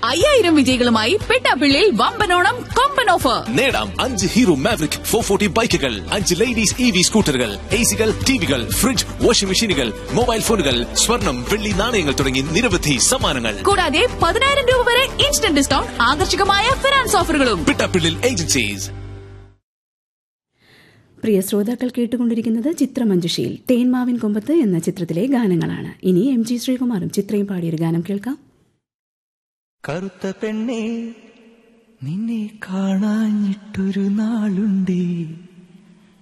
അയ്യായിരം വിജയികളുമായി പെട്ടാപ്പിള്ളിൽ വമ്പനോണം കൊമ്പൻ ഓഫർ നേടാം അഞ്ച് ഹീറോ മാവറിക് ഫോർ ഫോർട്ടി ബൈക്കുകൾ അഞ്ച് ലേഡീസ് ഇ വി സ്കൂട്ടറുകൾ എ സികൾ ടിവികൾ ഫ്രിഡ്ജ് വാഷിംഗ് മെഷീനുകൾ മൊബൈൽ ഫോണുകൾ സ്വർണം വെള്ളി നാണയങ്ങൾ തുടങ്ങി നിരവധി സമ്മാനങ്ങൾ കൂടാതെ പതിനായിരം രൂപ വരെ ഇൻസ്റ്റന്റ് ഡിസ്കൗണ്ട് ആകർഷകമായ ഫിനാൻസ് ഓഫറുകളും പിട്ടാപ്പിള്ളിൽ ഏജൻസീസ് പ്രിയ ശ്രോതാക്കൾ കേട്ടുകൊണ്ടിരിക്കുന്നത് ചിത്രമഞ്ജുഷയിൽ തേന്മാവിൻ കൊമ്പത്ത് എന്ന ചിത്രത്തിലെ ഗാനങ്ങളാണ് ഇനി എം ജി ശ്രീകുമാറും ചിത്രയും പാടിയൊരു ഗാനം കേൾക്കാം കറുത്ത പെണ്ണേ നിന്നെ കാണാഞ്ഞിട്ടൊരു നാളുണ്ടേ